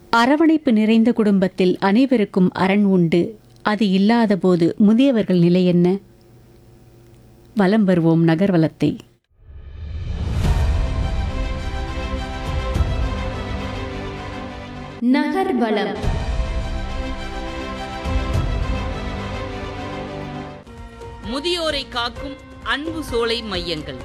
அரவணைப்பு நிறைந்த குடும்பத்தில் அனைவருக்கும் அரண் உண்டு அது இல்லாதபோது முதியவர்கள் நிலை என்ன வலம் வருவோம் நகர்வலத்தை நகர்வலம் முதியோரை காக்கும் அன்பு சோலை மையங்கள்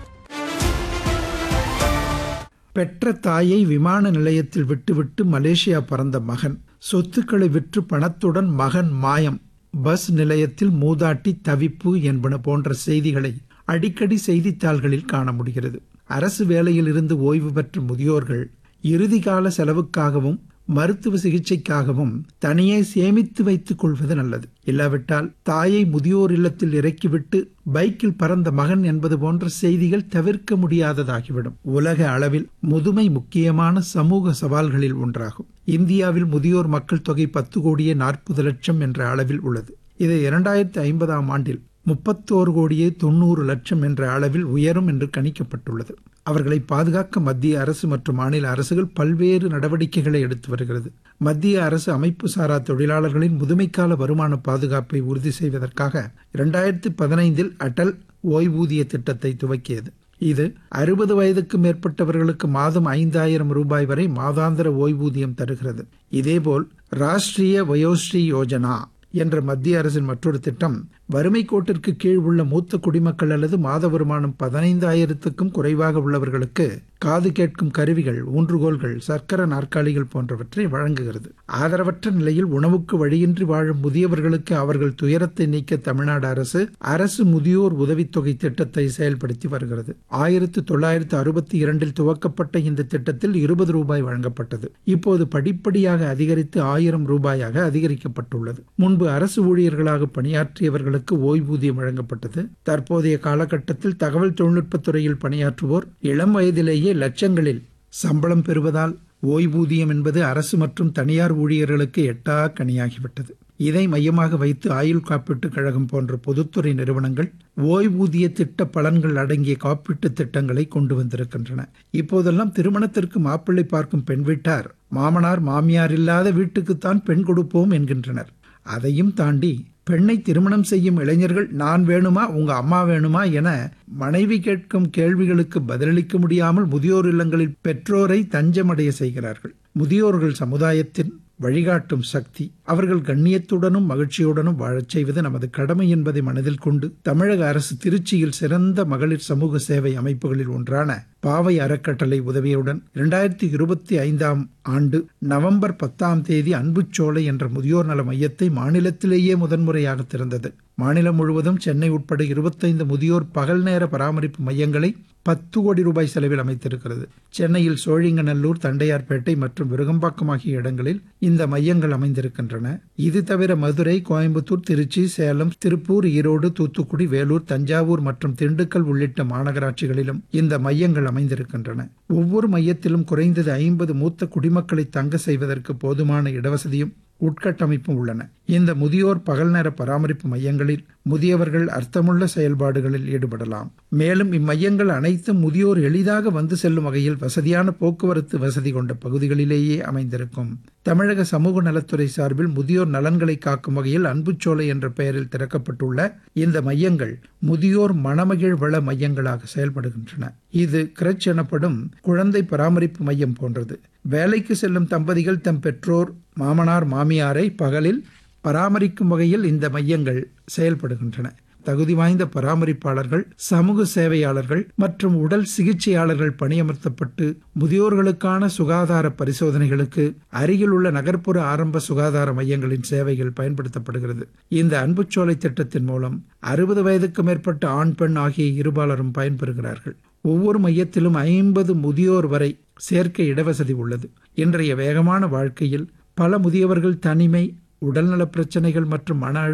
பெற்ற தாயை விமான நிலையத்தில் விட்டுவிட்டு மலேசியா பறந்த மகன் சொத்துக்களை விற்று பணத்துடன் மகன் மாயம் பஸ் நிலையத்தில் மூதாட்டி தவிப்பு என்பன போன்ற செய்திகளை அடிக்கடி செய்தித்தாள்களில் காண முடிகிறது அரசு வேலையில் இருந்து ஓய்வு பெற்ற முதியோர்கள் இறுதிகால செலவுக்காகவும் மருத்துவ சிகிச்சைக்காகவும் தனியே சேமித்து வைத்துக் கொள்வது நல்லது இல்லாவிட்டால் தாயை முதியோர் இல்லத்தில் இறக்கிவிட்டு பைக்கில் பறந்த மகன் என்பது போன்ற செய்திகள் தவிர்க்க முடியாததாகிவிடும் உலக அளவில் முதுமை முக்கியமான சமூக சவால்களில் ஒன்றாகும் இந்தியாவில் முதியோர் மக்கள் தொகை பத்து கோடியே நாற்பது லட்சம் என்ற அளவில் உள்ளது இது இரண்டாயிரத்தி ஐம்பதாம் ஆண்டில் முப்பத்தோரு கோடியே தொண்ணூறு லட்சம் என்ற அளவில் உயரும் என்று கணிக்கப்பட்டுள்ளது அவர்களை பாதுகாக்க மத்திய அரசு மற்றும் மாநில அரசுகள் பல்வேறு நடவடிக்கைகளை எடுத்து வருகிறது மத்திய அரசு அமைப்பு சாரா தொழிலாளர்களின் முதுமைக்கால வருமான பாதுகாப்பை உறுதி செய்வதற்காக இரண்டாயிரத்தி பதினைந்தில் அடல் ஓய்வூதிய திட்டத்தை துவக்கியது இது அறுபது வயதுக்கு மேற்பட்டவர்களுக்கு மாதம் ஐந்தாயிரம் ரூபாய் வரை மாதாந்திர ஓய்வூதியம் தருகிறது இதேபோல் ராஷ்டிரிய வயோஸ்ரீ யோஜனா என்ற மத்திய அரசின் மற்றொரு திட்டம் வறுமை கோட்டிற்கு கீழ் உள்ள மூத்த குடிமக்கள் அல்லது மாத வருமானம் பதினைந்தாயிரத்துக்கும் குறைவாக உள்ளவர்களுக்கு காது கேட்கும் கருவிகள் ஊன்றுகோல்கள் சர்க்கர நாற்காலிகள் போன்றவற்றை வழங்குகிறது ஆதரவற்ற நிலையில் உணவுக்கு வழியின்றி வாழும் முதியவர்களுக்கு அவர்கள் துயரத்தை நீக்க தமிழ்நாடு அரசு அரசு முதியோர் உதவித்தொகை திட்டத்தை செயல்படுத்தி வருகிறது ஆயிரத்தி தொள்ளாயிரத்து அறுபத்தி இரண்டில் துவக்கப்பட்ட இந்த திட்டத்தில் இருபது ரூபாய் வழங்கப்பட்டது இப்போது படிப்படியாக அதிகரித்து ஆயிரம் ரூபாயாக அதிகரிக்கப்பட்டுள்ளது முன்பு அரசு ஊழியர்களாக பணியாற்றியவர்களுக்கு ஓய்வூதியம் வழங்கப்பட்டது தற்போதைய காலகட்டத்தில் தகவல் தொழில்நுட்பத் துறையில் பணியாற்றுவோர் இளம் வயதிலேயே லட்சங்களில் சம்பளம் பெறுவதால் ஓய்வூதியம் என்பது அரசு மற்றும் தனியார் ஊழியர்களுக்கு எட்டா கனியாகிவிட்டது இதை மையமாக வைத்து ஆயுள் காப்பீட்டுக் கழகம் போன்ற பொதுத்துறை நிறுவனங்கள் ஓய்வூதிய திட்ட பலன்கள் அடங்கிய காப்பீட்டு திட்டங்களை கொண்டு வந்திருக்கின்றன இப்போதெல்லாம் திருமணத்திற்கு மாப்பிள்ளை பார்க்கும் பெண் வீட்டார் மாமனார் மாமியார் இல்லாத வீட்டுக்குத்தான் பெண் கொடுப்போம் என்கின்றனர் அதையும் தாண்டி பெண்ணை திருமணம் செய்யும் இளைஞர்கள் நான் வேணுமா உங்க அம்மா வேணுமா என மனைவி கேட்கும் கேள்விகளுக்கு பதிலளிக்க முடியாமல் முதியோர் இல்லங்களில் பெற்றோரை தஞ்சமடைய செய்கிறார்கள் முதியோர்கள் சமுதாயத்தின் வழிகாட்டும் சக்தி அவர்கள் கண்ணியத்துடனும் மகிழ்ச்சியுடனும் வாழச் செய்வது நமது கடமை என்பதை மனதில் கொண்டு தமிழக அரசு திருச்சியில் சிறந்த மகளிர் சமூக சேவை அமைப்புகளில் ஒன்றான பாவை அறக்கட்டளை உதவியுடன் இரண்டாயிரத்தி இருபத்தி ஐந்தாம் ஆண்டு நவம்பர் பத்தாம் தேதி அன்புச்சோலை என்ற முதியோர் நல மையத்தை மாநிலத்திலேயே முதன்முறையாக திறந்தது மாநிலம் முழுவதும் சென்னை உட்பட இருபத்தைந்து முதியோர் பகல் நேர பராமரிப்பு மையங்களை பத்து கோடி ரூபாய் செலவில் அமைத்திருக்கிறது சென்னையில் சோழிங்கநல்லூர் தண்டையார்பேட்டை மற்றும் விருகம்பாக்கம் ஆகிய இடங்களில் இந்த மையங்கள் அமைந்திருக்கின்றன இது தவிர மதுரை கோயம்புத்தூர் திருச்சி சேலம் திருப்பூர் ஈரோடு தூத்துக்குடி வேலூர் தஞ்சாவூர் மற்றும் திண்டுக்கல் உள்ளிட்ட மாநகராட்சிகளிலும் இந்த மையங்கள் அமைந்திருக்கின்றன ஒவ்வொரு மையத்திலும் குறைந்தது ஐம்பது மூத்த குடிமக்களை தங்க செய்வதற்கு போதுமான இடவசதியும் உட்கட்டமைப்பும் உள்ளன இந்த முதியோர் பகல் நேர பராமரிப்பு மையங்களில் முதியவர்கள் அர்த்தமுள்ள செயல்பாடுகளில் ஈடுபடலாம் மேலும் இம்மையங்கள் அனைத்தும் முதியோர் எளிதாக வந்து செல்லும் வகையில் வசதியான போக்குவரத்து வசதி கொண்ட பகுதிகளிலேயே அமைந்திருக்கும் தமிழக சமூக நலத்துறை சார்பில் முதியோர் நலன்களை காக்கும் வகையில் அன்புச்சோலை என்ற பெயரில் திறக்கப்பட்டுள்ள இந்த மையங்கள் முதியோர் மணமகிழ் வள மையங்களாக செயல்படுகின்றன இது கிரச் எனப்படும் குழந்தை பராமரிப்பு மையம் போன்றது வேலைக்கு செல்லும் தம்பதிகள் தம் பெற்றோர் மாமனார் மாமியாரை பகலில் பராமரிக்கும் வகையில் இந்த மையங்கள் செயல்படுகின்றன தகுதி வாய்ந்த பராமரிப்பாளர்கள் சமூக சேவையாளர்கள் மற்றும் உடல் சிகிச்சையாளர்கள் பணியமர்த்தப்பட்டு முதியோர்களுக்கான சுகாதார பரிசோதனைகளுக்கு அருகில் உள்ள நகர்ப்புற ஆரம்ப சுகாதார மையங்களின் சேவைகள் பயன்படுத்தப்படுகிறது இந்த அன்புச்சோலை திட்டத்தின் மூலம் அறுபது வயதுக்கு மேற்பட்ட ஆண் பெண் ஆகிய இருபாலரும் பயன்பெறுகிறார்கள் ஒவ்வொரு மையத்திலும் ஐம்பது முதியோர் வரை சேர்க்கை இடவசதி உள்ளது இன்றைய வேகமான வாழ்க்கையில் பல முதியவர்கள் தனிமை உடல்நல பிரச்சனைகள் மற்றும் மன